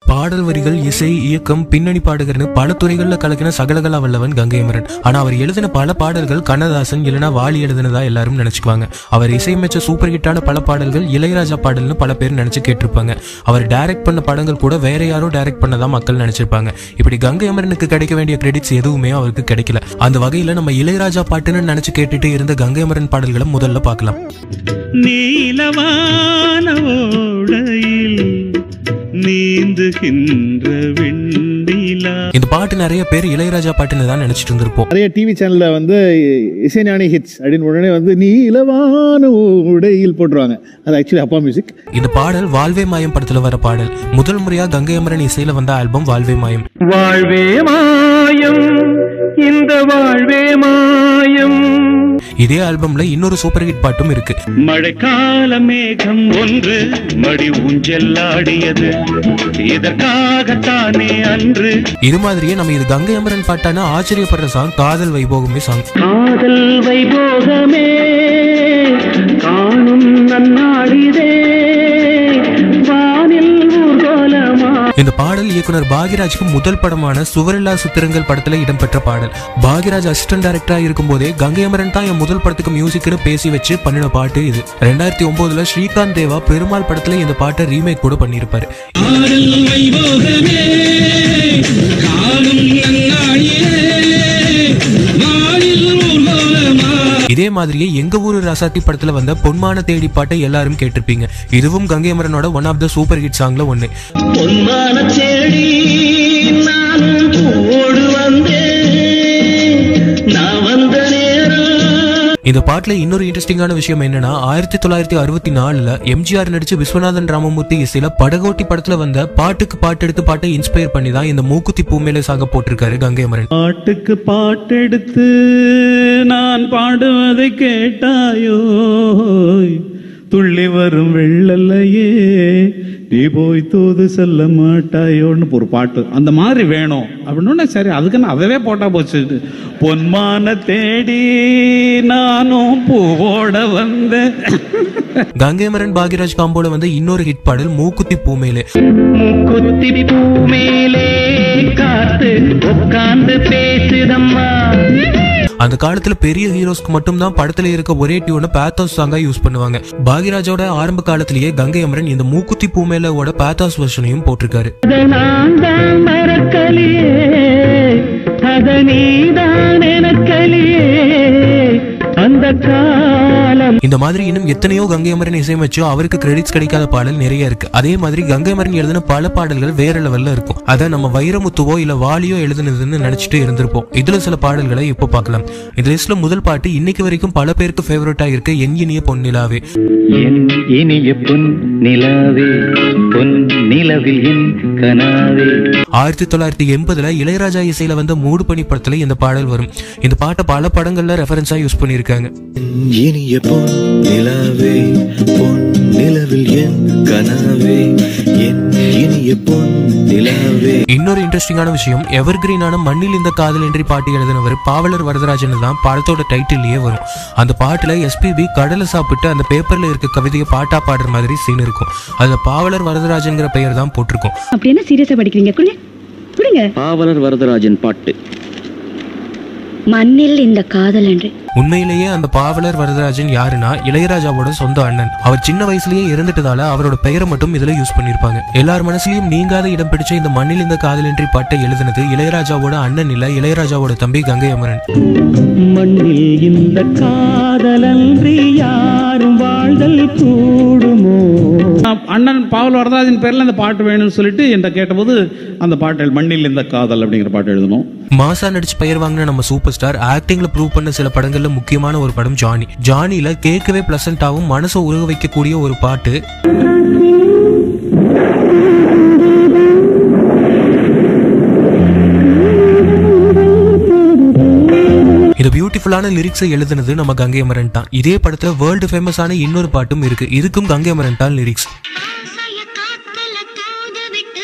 பாடல் வரிகள் இசை இயக்கம் பின்னணி பாடகர்னு பல துறைகள்ல கலக்கின சகலகலா வல்லவன் கங்கை அமரன் ஆனா அவர் எழுதின பல பாடல்கள் கண்ணதாசன் இல்லனா வாலி எழுதினதா எல்லாரும் நினைச்சுக்குவாங்க அவர் இசையமைச்ச சூப்பர் ஹிட்டான பல பாடல்கள் இளையராஜா பாடல்னு பல பேர் நினைச்சு கேட்டிருப்பாங்க அவர் டைரக்ட் பண்ண படங்கள் கூட வேற யாரோ டைரக்ட் பண்ணதா மக்கள் நினைச்சிருப்பாங்க இப்படி கங்கை அமரனுக்கு கிடைக்க வேண்டிய கிரெடிட்ஸ் எதுவுமே அவருக்கு கிடைக்கல அந்த வகையில நம்ம இளையராஜா பாட்டுன்னு நினைச்சு கேட்டுட்டு இருந்த கங்கை அமரன் பாடல்களை முதல்ல பார்க்கலாம் நீலவான ஓடையில் நீந்துகின்ற வெண்ணிலா இந்த பாட்டு நிறைய பேர் இளையராஜா பாட்டுன்னு தான் நினைச்சிட்டு இருந்திருப்போம் நிறைய டிவி சேனல்ல வந்து இசைஞானி ஹிட்ஸ் அப்படின்னு உடனே வந்து நீலவான உடையில் போட்டுருவாங்க அது ஆக்சுவலி அப்பா மியூசிக் இந்த பாடல் வாழ்வே மாயம் படத்துல வர பாடல் முதல் முறையா கங்கை அமரன் இசையில வந்த ஆல்பம் வாழ்வே மாயம் வாழ்வே மாயம் இந்த வாழ்வே மாயம் இதே ஆல்பம்ல இன்னொரு சூப்பர் ஹிட் பாட்டும் இருக்கு மழைக்கால மேகம் ஒன்று மடி ஊஞ்செல்லாடியது இதற்காகத்தானே அன்று இது மாதிரியே நம்ம இது கங்கை அமரன் பாட்டான ஆச்சரியப்படுற சாங் காதல் வைபோகமே சாங் காதல் வைபோகமே காணும் நன்னாடிதே வானில் ஊர்கோலமா இந்த பாடல் இயக்குனர் பாகிராஜ்க்கு முதல் படமான சுவரில்லா சித்திரங்கள் படத்துல இடம்பெற்ற பாடல் பாகிராஜ் அசிஸ்டன்ட் டைரக்டரா இருக்கும் போதே கங்கை அமரன் தான் என் முதல் படத்துக்கு மியூசிக்னு பேசி வச்சு பண்ணின பாட்டு இது ரெண்டாயிரத்தி ஒன்பதுல ஸ்ரீகாந்த் தேவா பெருமாள் படத்துல இந்த பாட்டை ரீமேக் கூட பண்ணியிருப்பாரு காதல் வைபோகமே காணும் நன்னாடிதே வானில் ஊர்கோலமா இதே மாதிரியே எங்க ஊரு ராசாத்தி படத்துல வந்த பொன்மான தேடி பாட்டை எல்லாரும் கேட்டிருப்பீங்க இதுவும் கங்கை அமரனோட one of the super hit சாங்ல ஒண்ணு பொன்மான செடி நானும் பூவோடு வந்தேன் நான் வந்த நேரம் இந்த பாட்டுல இன்னொரு இன்ட்ரெஸ்டிங்கான விஷயம் என்னன்னா ஆயிரத்தி தொள்ளாயிரத்தி அறுபத்தி நாலுல எம்ஜிஆர் நடிச்சு விஸ்வநாதன் ராமமூர்த்தி இசையில படகோட்டி படத்துல வந்த பாட்டுக்கு பாட்டு எடுத்து பாட்டை இன்ஸ்பயர் பண்ணி தான் இந்த மூக்குத்தி பூமேல சாக போட்டிருக்காரு கங்கை அமரன் பாட்டுக்கு பாட்டெடுத்து நான் பாடுவதை கேட்டாயோ துள்ளி வரும் வெள்ளல்லையே நீ போய் தூது செல்ல மாட்டாயோன்னு ஒரு பாட்டு அந்த மாதிரி வேணும் அப்படின்னு சரி அதுக்கு நான் அதவே போட்டா போச்சு பொன்மான தேடி நானும் பூவோட வந்தேன் கங்கை அமரன் பாகிராஜ் காம்போல வந்து இன்னொரு ஹிட் பாடல் மூக்குத்தி பூமேலே மூக்குத்தி பூ மேலே காத்து உட்கார்ந்து பேசுதம்மா அந்த காலத்துல பெரிய ஹீரோஸ்க்கு மட்டும் தான் படத்துல இருக்க ஒரே டியூனை பேத்தாஸ் சாங்கா யூஸ் பண்ணுவாங்க பாகிராஜோட ஆரம்ப காலத்திலேயே கங்கை அமரன் இந்த மூக்குத்தி பூமேலோட பேத்தாஸ் வெர்ஷனையும் போட்டிருக்காரு அத நான் தான் மறக்கலியே அத நீதான் எனக்கலியே அந்த காலம் இந்த மாதிரி இன்னும் எத்தனையோ கங்கை அமரன் இசையமைச்சோ அவருக்கு கிரெடிட்ஸ் கிடைக்காத பாடல் நிறைய இருக்கு அதே மாதிரி கங்கை அமரன் எழுதின பல பாடல்கள் வேற லெவல்ல இருக்கும் அதை நம்ம வைரமுத்துவோ இல்ல வாலியோ எழுதுனதுன்னு நினைச்சிட்டு இருந்திருப்போம் இதுல சில பாடல்களை இப்போ பார்க்கலாம் இந்த லிஸ்ட்ல முதல் பாட்டு இன்னைக்கு வரைக்கும் பல பேருக்கு ஃபேவரட்டா இருக்கு என் இனிய பொன்னிலாவே என் இனிய பொன் நிலாவே பொன் நிலவில் என் கனாவே ஆயிரத்தி தொள்ளாயிரத்தி எண்பதுல இளையராஜா இசையில வந்த மூடு பனி படத்துல இந்த பாடல் வரும் இந்த பாட்டை பல படங்கள்ல ரெஃபரன்ஸா யூஸ் பண்ணியிருக்காங்க இனிய பொன் நிலாவே பொன் நிலவில் என் கனாவே என் இனிய பொன் நிலாவே இன்னொரு இன்ட்ரெஸ்டிங்கான விஷயம் எவர்கிரீனான மண்ணில் இந்த காதல் என்று பாட்டு எழுதினவர் பாவலர் வரதராஜன் தான் படத்தோட டைட்டில்லயே வரும் அந்த பாட்டுல எஸ்பிபி கடலை சாப்பிட்டு அந்த பேப்பர்ல இருக்க கவிதையை பாட்டா பாடுற மாதிரி சீன் இருக்கும் அதுல பாவலர் வரதராஜன்கிற பெயர் தான் போட்டிருக்கும் அப்படி என்ன சீரியஸா படிக்கிறீங்க கொடுங்க கொடுங்க பாவலர் வரதராஜன் பாட்டு மண்ணில் இந்த காதல் என்று உண்மையிலேயே அந்த பாவலர் வரதராஜன் யாருன்னா இளையராஜாவோட சொந்த அண்ணன் அவர் சின்ன வயசுலயே இறந்துட்டதால அவரோட பெயரை மட்டும் இதுல யூஸ் பண்ணிருப்பாங்க எல்லார் மனசுலயும் நீங்காத இடம் பிடிச்ச இந்த மண்ணில் இந்த காதலின்றி பாட்டை எழுதினது இளையராஜாவோட அண்ணன் இல்ல இளையராஜாவோட தம்பி கங்கை அமரன் மண்ணில் இந்த காதலன்றி யாரும் வாழ்தல் கூடுமோ அண்ணன் பாவல் வரதராஜன் பேர்ல அந்த பாட்டு வேணும்னு சொல்லிட்டு என்கிட்ட கேட்டபோது அந்த பாட்டு மண்ணில் இந்த காதல் அப்படிங்கிற பாட்டு எழுதணும் மாசா நடிச்சு பெயர் வாங்கின நம்ம சூப்பர் ஸ்டார் ஆக்டிங்ல ப்ரூவ் பண்ண சில படங்கள்ல முக்கியமான ஒரு படம் ஜானி ஜானில கேட்கவே பிளசண்டாவும் மனசை உருக வைக்கக்கூடிய ஒரு பாட்டு இது பியூட்டிஃபுல்லான லிரிக்ஸை எழுதுனது நம்ம கங்கை அமரன் தான் இதே படத்துல வேர்ல்டு ஃபேமஸான இன்னொரு பாட்டும் இருக்கு இதுக்கும் கங்கை அமரன் தான் லிரிக்ஸ் ஆசைய காத்துல தூது விட்டு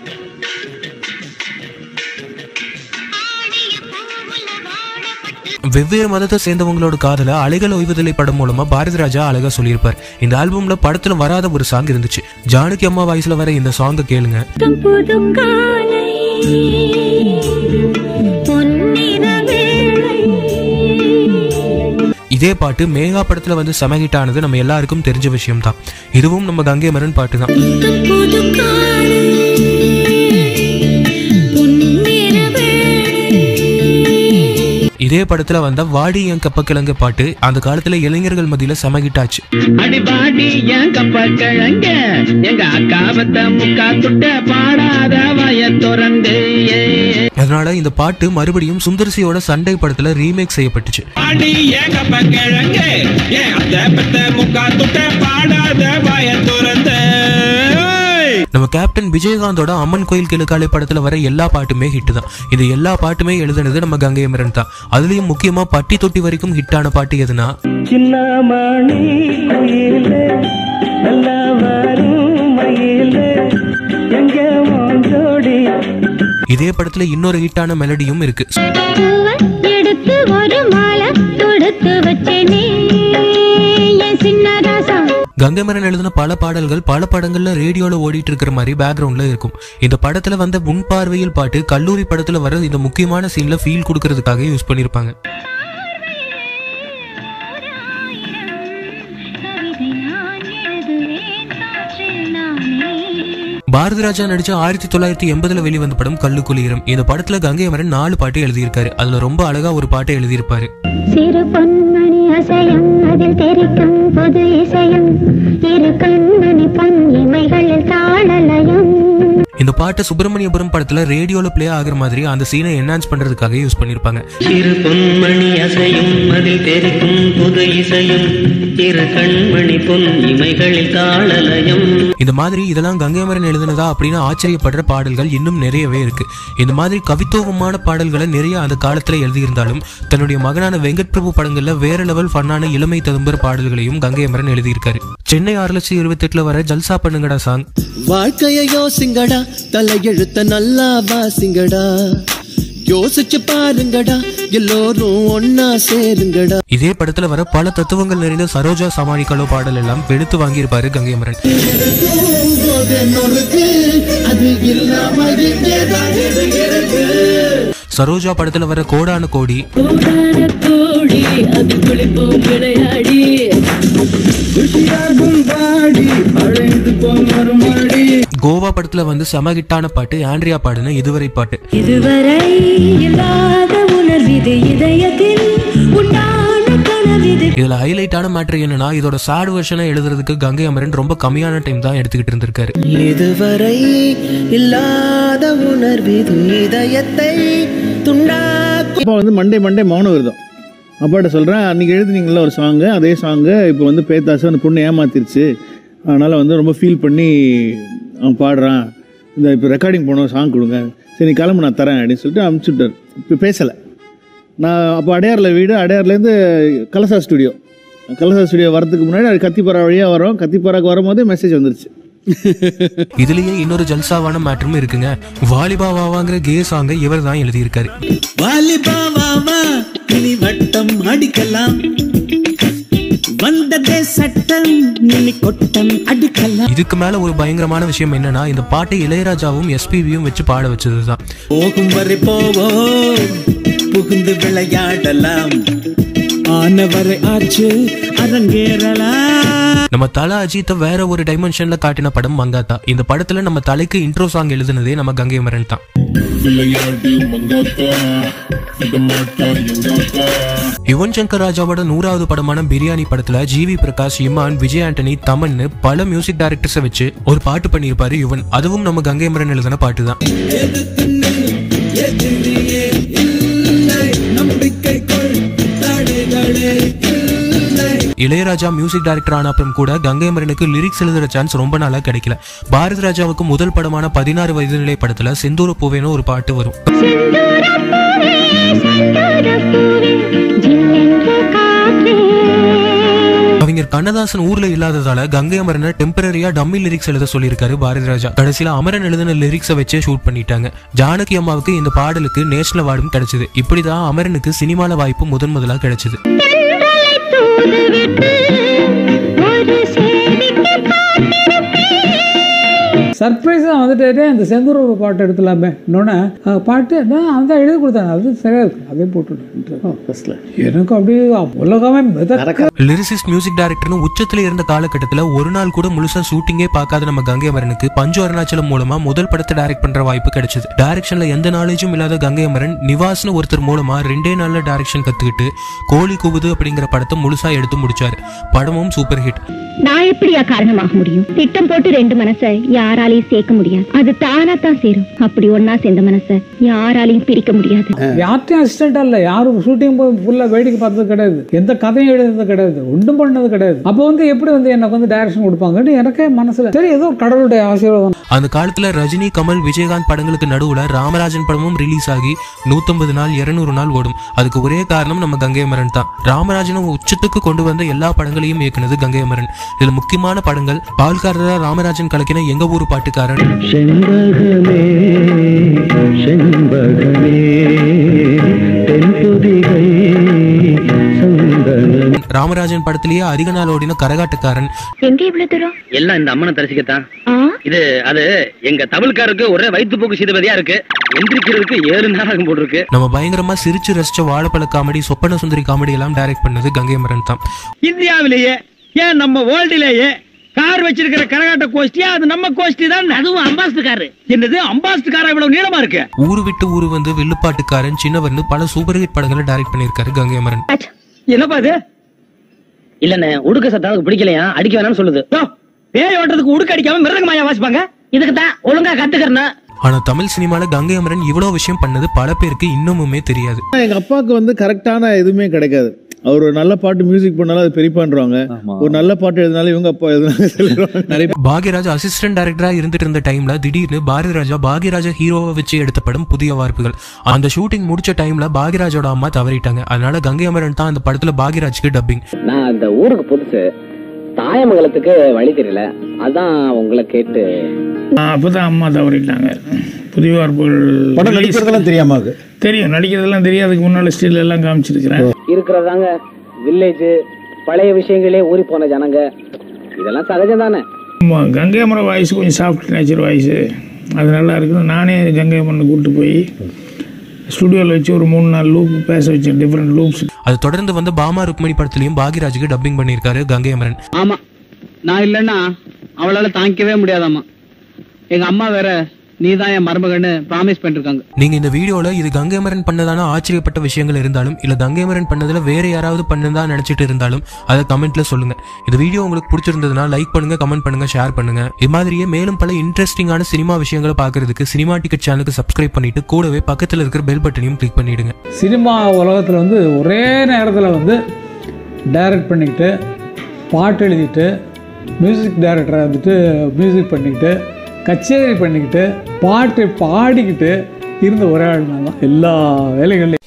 ஆடிய பூவுல வாழப்பட்டு வெவ்வேறு மதத்தை சேர்ந்தவங்களோட காதல அலைகள் ஓய்வுதலை படம் மூலமா பாரதி ராஜா அழகா சொல்லியிருப்பார் இந்த ஆல்பம்ல படத்துல வராத ஒரு சாங் இருந்துச்சு ஜானகி அம்மா வாய்ஸ்ல வர இந்த சாங்கை கேளுங்க புது காலை பொன்னிற வேளை இதே பாட்டு மேகா படத்துல வந்து செம ஹிட் ஆனது நம்ம எல்லாருக்கும் தெரிஞ்ச விஷயம் தான் இதுவும் நம்ம கங்கை மரன் பாட்டு தான் புது காலை பொன்னிற வேளை இதே படத்துல வந்த வாடி என் கப்ப கிழங்கு பாட்டு அந்த காலத்துல இளைஞர்கள் மத்தியில செம ஹிட் ஆச்சு அடிபாடி என் கப்ப கிழங்க எங்க அக்காவத்த முக்கா துட்ட பாடாத வய திறந்து அதனால இந்த பாட்டு மறுபடியும் சுந்தர்சியோட சண்டை படத்துல ரீமேக் செய்யப்பட்டுச்சு அடி என் கப்ப கிழங்க என் அத்த பத்த முக்கா துட்ட பாடாத வய திறந்து நம்ம கேப்டன் விஜயகாந்தோட அம்மன் கோயில் கிழக்காலை படத்துல வர எல்லா பாட்டுமே ஹிட் தான் இது எல்லா பாட்டுமே எழுதுனது நம்ம கங்கை அமரன் தான் அதுலயும் முக்கியமா பட்டி தொட்டி வரைக்கும் ஹிட்டான பாட்டு எதுனா சின்னமணி குயிலே நல்ல வரும் மயிலே எங்க ஜோடி இதே படத்துல இன்னொரு ஹிட்டான மெலடியும் இருக்கு பூவை எடுத்து ஒரு மாலை தொடுத்து வச்சேனே என் சின்ன ராசா கங்கைமரன் எழுதின பல பாடல்கள் பல படங்கள்ல ரேடியோல ஓடிட்டு இருக்கிற மாதிரி பேக்ரவுண்ட்ல இருக்கும் இந்த படத்துல வந்த முன் பார்வையில் பாட்டு கல்லூரி படத்துல வர இந்த முக்கியமான சீன்ல ஃபீல் கொடுக்கறதுக்காக யூஸ் பண்ணிருப்பாங்க கவிதை நான் எழுதுவேன் காற்றில் நானே பாரதி ராஜா நடிச்ச ஆயிரத்தி தொள்ளாயிரத்தி எண்பதுல வெளிவந்த படம் கல்லுக்குளிரம் இந்த படத்துல கங்கை அமரன் நாலு பாட்டு எழுதியிருக்காரு அதுல ரொம்ப அழகா ஒரு பாட்டை எழுதியிருப்பாரு சிறு பொன்மணி அசையும் அதில் தெரிக்கும் புது இசையும் இரு கண்மணி பொன் இமைகளில் தாளலயம் இந்த பாட்டை சுப்பிரமணியபுரம் படத்துல ரேடியோல ப்ளே ஆகுற மாதிரி அந்த சீனை என்ஹான்ஸ் பண்றதுக்காக யூஸ் பண்ணிருப்பாங்க சிறு பொன்மணி அசையும் அதில் தெரிக்கும் புது இசையும் இரு கண்மணி பொன் இமைகளில் தாளலயம் இந்த மாதிரி இதெல்லாம் கங்கைமரன் எழுதுனதா அப்படின்னு ஆச்சரியப்படுற பாடல்கள் இன்னும் நிறையவே இருக்கு இந்த மாதிரி கவித்துவமான பாடல்களை நிறைய அந்த காலத்துல எழுதியிருந்தாலும் தன்னுடைய மகனான வெங்கட் பிரபு படங்கள்ல வேற லெவல் ஃபன்னான இளமை ததும்புற பாடல்களையும் கங்கைமரன் எழுதியிருக்காரு சென்னை ஆறு லட்சத்தி இருபத்தி எட்டுல வர ஜல்சா பண்ணுங்கடா சாங் வாழ்க்கைய யோசிங்கடா தலையெழுத்த நல்லா வாசிங்கடா யோசிச்சு பாருங்கடா எல்லோரும் ஒன்னா சேருங்கடா இதே படத்துல வர பல தத்துவங்கள் நிறைந்த சரோஜா சமாளிக்கலோ பாடல் எல்லாம் வெளுத்து வாங்கியிருப்பாரு கங்கைமரன் அது இல்லாம இங்கேதான் இருக்கு. சரோஜா படத்துல வர கோடான கோடி கோடி அது குளிப்போம் விளையாடி குஷியாகும் பாடி அழைந்து போம் மாடி கோவா படத்துல வந்து செம ஹிட்டான பாட்டு ஆண்ட்ரியா பாடுன இதுவரை பாட்டு இதுவரை இல்லாத உணர்விது இதயத்தில் உண்டான கனவிது இதுல ஹைலைட்டான மேட்ரு என்னன்னா இதோட சாட் வெர்ஷனை எழுதுறதுக்கு கங்கை அமரன் ரொம்ப கம்மியான டைம் தான் எடுத்துக்கிட்டு இருந்திருக்காரு இதுவரை இல்லாத உணர்விது இதயத்தை துண்டாக்கும் அப்பா வந்து மண்டே மண்டே மௌன விரதம் அப்பாட்ட சொல்கிறேன் அன்றைக்கி எழுதுனீங்களா ஒரு சாங்கு அதே சாங்கு இப்போ வந்து பேத்தாசு அந்த பொண்ணு ஏமாத்திருச்சு அதனால் வந்து ரொம்ப ஃபீல் பண்ணி அவன் பாடுறான் இந்த இப்போ ரெக்கார்டிங் போனோம் சாங் கொடுங்க சரி நீ கிளம்பு நான் தரேன் அப்படின்னு சொல்லிட்டு அனுப்பிச்சுட்டார் இப்போ பேசலை நான் அப்போ அடையாரில் வீடு அடையார்லேருந்து கலசா ஸ்டுடியோ கலசா ஸ்டுடியோ வரதுக்கு முன்னாடி அது கத்திப்பாரா வழியாக வரோம் கத்திப்பாராக்கு வரும்போதே மெசேஜ் வந்துருச்சு இதுலயே இன்னொரு ஜல்சாவான மேட்டரும் இருக்குங்க வாலிபா வாவாங்கிற கே சாங்கை இவர் தான் எழுதியிருக்காரு வாலிபாவாமா இனி வட்டம் அடிக்கலாம் வந்ததே சட்டம் இனி கொட்டம் அடிக்கலாம் இதுக்கு மேல ஒரு பயங்கரமான விஷயம் என்னன்னா இந்த பாட்டை இளையராஜாவும் எஸ்பிபியும் வச்சு பாட வச்சதுதான் போகும் வரை போவோம் புகுந்து விளையாடலாம் ஆனவரை ஆச்சு அரங்கேறலாம் நம்ம தல அஜித்தை வேற ஒரு டைமென்ஷன்ல காட்டின படம் மங்காத்தா இந்த படத்துல நம்ம தலைக்கு இன்ட்ரோ சாங் எழுதுனதே நம்ம கங்கை மரன் தான் யுவன் சங்கர் ராஜாவோட நூறாவது படமான பிரியாணி படத்துல ஜிவி பிரகாஷ் இமான் விஜய் ஆண்டனி தமன்னு பல மியூசிக் டைரக்டர்ஸை வச்சு ஒரு பாட்டு பண்ணியிருப்பாரு யுவன் அதுவும் நம்ம கங்கை மரன் எழுதின பாட்டு தான் இளையராஜா மியூசிக் டைரக்டர் ஆன அப்புறம் கூட கங்கை மரனுக்கு லிரிக்ஸ் எழுதுற சான்ஸ் ரொம்ப நாளா கிடைக்கல பாரதி ராஜாவுக்கு முதல் படமான பதினாறு வயது நிலை படத்துல செந்தூர பூவேன்னு ஒரு பாட்டு வரும் செந்தூரப்பூவே செந்தூரப்பூவே ஜில்லென்ற காற்றே அவங்க கவிஞர் கண்ணதாசன் ஊர்ல இல்லாததால கங்கை அமரனை டெம்பரரியா டம்மி லிரிக்ஸ் எழுத சொல்லியிருக்காரு பாரதி ராஜா கடைசியில அமரன் எழுதின லிரிக்ஸை வச்சே ஷூட் பண்ணிட்டாங்க ஜானகி அம்மாவுக்கு இந்த பாடலுக்கு நேஷனல் அவார்டும் கிடைச்சது இப்படிதான் அமரனுக்கு சினிமால வாய்ப்பு முதன் முதலா கிடைச்சது தென்றலை தூதுவிட்டு ஒரு சேதிக்கு காத்திருப்பேன் சர்ப்ரைஸாக வந்துட்டே இந்த செந்தூர் பாட்டு எடுத்துலாமே இன்னொன்று பாட்டு நான் அந்த எழுதி கொடுத்தாங்க அது சரியா இருக்கு அதே போட்டு எனக்கு அப்படியே உலகமே மிதக்க லிரிசிஸ்ட் மியூசிக் டைரக்டர்னு உச்சத்துல இருந்த காலகட்டத்துல ஒரு நாள் கூட முழுசா ஷூட்டிங்கே பார்க்காத நம்ம கங்கை அமரனுக்கு பஞ்சு அருணாச்சலம் மூலமா முதல் படத்தை டைரக்ட் பண்ற வாய்ப்பு கிடைச்சது டைரக்ஷன்ல எந்த நாலேஜும் இல்லாத கங்கை அமரன் நிவாஸ்னு ஒருத்தர் மூலமா ரெண்டே நாள்ல டைரக்ஷன் கத்துக்கிட்டு கோழி கூவுது அப்படிங்கிற படத்தை முழுசா எடுத்து முடிச்சாரு படமும் சூப்பர் ஹிட் நான் எப்படியா காரணமாக முடியும் திட்டம் போட்டு ரெண்டு மனசை யாராலையும் சேர்க்க முடியாது அது தானா தான் சேரும் அப்படி ஒன்னா சேர்ந்த மனசை யாராலையும் பிரிக்க முடியாது யார்ட்டையும் அசிஸ்டண்டா இல்லை யாரும் ஷூட்டிங் போய் ஃபுல்லாக வேடிக்கை பார்த்தது கிடையாது எந்த கதையும் எழுதுனது கிடையாது ஒன்றும் பண்ணது கிடையாது அப்போ வந்து எப்படி வந்து எனக்கு வந்து டைரக்ஷன் கொடுப்பாங்கன்னு எனக்கே மனசுல சரி ஏதோ கடவுளுடைய ஆசீர்வாதம் அந்த காலத்துல ரஜினி கமல் விஜயகாந்த் படங்களுக்கு நடுவுல ராமராஜன் படமும் ரிலீஸ் ஆகி 150 நாள் 200 நாள் ஓடும் அதுக்கு ஒரே காரணம் நம்ம கங்கை அமரன் தான் ராமராஜனும் உச்சத்துக்கு கொண்டு வந்த எல்லா படங்களையும் இயக்குனது கங்கை அமரன் இதுல முக்கியமான படங்கள் பால்காரரா ராமராஜன் கலக்கின எங்க ஊரு பாட்டுக்காரன் செண்பகமே செண்பகமே தென்புதிகை சந்தனம் ராமராஜன் படத்திலேயே அதிக நாள் ஓடின கரகாட்டக்காரன் எங்க இவ்வளவு தூரம் எல்லாம் இந்த அம்மனை தரிசிக்கத்தான் ஆ இது அது எங்க தமிழ்காருக்கு ஒரே வயிற்றுப்போக்கு சீதபதியா இருக்கு எந்திரிக்கிறதுக்கு ஏழு நேரம் போட்டிருக்கு நம்ம பயங்கரமா சிரிச்சு ரசிச்ச வாழைப்பழ காமெடி சொப்பன சுந்தரி காமெடி எல்லாம் டைரக்ட் பண்ணது கங்கை அமரன் தான் இந்தியாவிலேயே ஏன் நம்ம வேர்ல்டுலேயே கார் வச்சிருக்கிற கரகாட்ட கோஷ்டியா அது நம்ம கோஷ்டி தான் அதுவும் அம்பாஸ்டர் காரு என்னது அம்பாஸ்டர் காரா இவ்வளவு நீளமா இருக்கு ஊரு விட்டு ஊரு வந்து வில்லுப்பாட்டுக்காரன் சின்னவர்னு பல சூப்பர் ஹிட் படங்களை டைரக்ட் பண்ணியிருக்காரு கங்கை அமரன் என்னப்பா இது இல்லண்ணே உடுக்க சத்தாவுக்கு பிடிக்கலையா அடிக்க வேணாம்னு சொல்லுது யோ, பேய் ஓட்டுறதுக்கு உடுக்க அடிக்காம மிருதங்க மாயா வாசிப்பாங்க இதுக்கு தான் ஒழுங்கா கத்துக்கிறேன் ஆனா தமிழ் சினிமால கங்கை அமரன் இவ்வளவு விஷயம் பண்ணது பல பேருக்கு இன்னமுமே தெரியாது எங்க அப்பாவுக்கு வந்து கரெக்டான எதுவுமே கிடைக்காது அவர் ஒரு நல்ல பாட்டு மியூசிக் பண்ணாலும் அது பெரியப்பான்றாங்க ஒரு நல்ல பாட்டு எழுதினாலும் இவங்க அப்பா எழுதினாலும் சொல்லிடுவாங்க நிறைய பாக்யராஜ் அசிஸ்டன்ட் டைரக்டரா இருந்துட்டு இருந்த டைம்ல திடீர்னு பாரதி ராஜா பாக்யராஜா ஹீரோவை வச்சு எடுத்த படம் புதிய வார்ப்புகள் அந்த ஷூட்டிங் முடிச்ச டைம்ல பாக்யராஜோட அம்மா தவறிட்டாங்க அதனால கங்கை அமரன் தான் அந்த படத்துல பாக்யராஜ்க்கு டப்பிங் நான் அந்த ஊருக்கு புதுசு தாயமங்கலத்துக்கு வழி தெரியல அதான் உங்களை கேட்டு அப்பதான் அம்மா தவறிட்டாங்க புதிய வார்ப்புகள் படம் நடிக்கிறதெல்லாம் தெரியாம அது தெரியும் நடிக்கிறதெல்லாம் தெரியாதுக்கு முன்னால ஸ்டில் எல்லாம் காமிச்சிருக்கிறேன் இருக்கிறதாங்க வில்லேஜ் பழைய விஷயங்களே ஊறி போன ஜனங்க இதெல்லாம் சகஜம் தானே ஆமா, கங்கை அமரன் வாய்ஸ் கொஞ்சம் சாஃப்ட் நேச்சர் வாய்ஸ் அது நல்லா இருக்குது நானே கங்கை அமரனை கூப்பிட்டு போய் ஸ்டுடியோவில் வச்சு ஒரு மூணு நாலு லூப் பேச வச்சேன் டிஃப்ரெண்ட் லூப்ஸ் அது தொடர்ந்து வந்து பாமா ருக்மணி படத்துலயும் பாக்யராஜுக்கு டப்பிங் பண்ணியிருக்காரு கங்கை அமரன் ஆமா நான் இல்லைன்னா அவளால தாங்கிக்கவே முடியாதாம்மா எங்க அம்மா வேற நீ தான் என் மருமகன்னு ப்ராமிஸ் பண்ணிருக்காங்க நீங்க இந்த வீடியோல இது கங்கை அமரன் பண்ணதான ஆச்சரியப்பட்ட விஷயங்கள் இருந்தாலும் இல்ல கங்கை அமரன் பண்ணதுல வேற யாராவது பண்ணதா நினைச்சிட்டு இருந்தாலும் அதை கமெண்ட்ல சொல்லுங்க இந்த வீடியோ உங்களுக்கு பிடிச்சிருந்ததுன்னா லைக் பண்ணுங்க கமெண்ட் பண்ணுங்க ஷேர் பண்ணுங்க இது மாதிரியே மேலும் பல இன்ட்ரெஸ்டிங்கான சினிமா விஷயங்களை பார்க்கிறதுக்கு சினிமா டிக்கெட் சேனலுக்கு சப்ஸ்கிரைப் பண்ணிட்டு கூடவே பக்கத்துல இருக்கிற பெல் பட்டனையும் கிளிக் பண்ணிடுங்க சினிமா உலகத்தில் வந்து ஒரே நேரத்தில் வந்து டைரக்ட் பண்ணிக்கிட்டு பாட்டு எழுதிட்டு மியூசிக் டைரக்டராக வந்துட்டு மியூசிக் பண்ணிக்கிட்டு கச்சேரி பண்ணிக்கிட்டு பாட்டு பாடிக்கிட்டு இருந்த ஒரே ஆள் நான் தான் எல்லா வேலைகள்லையும்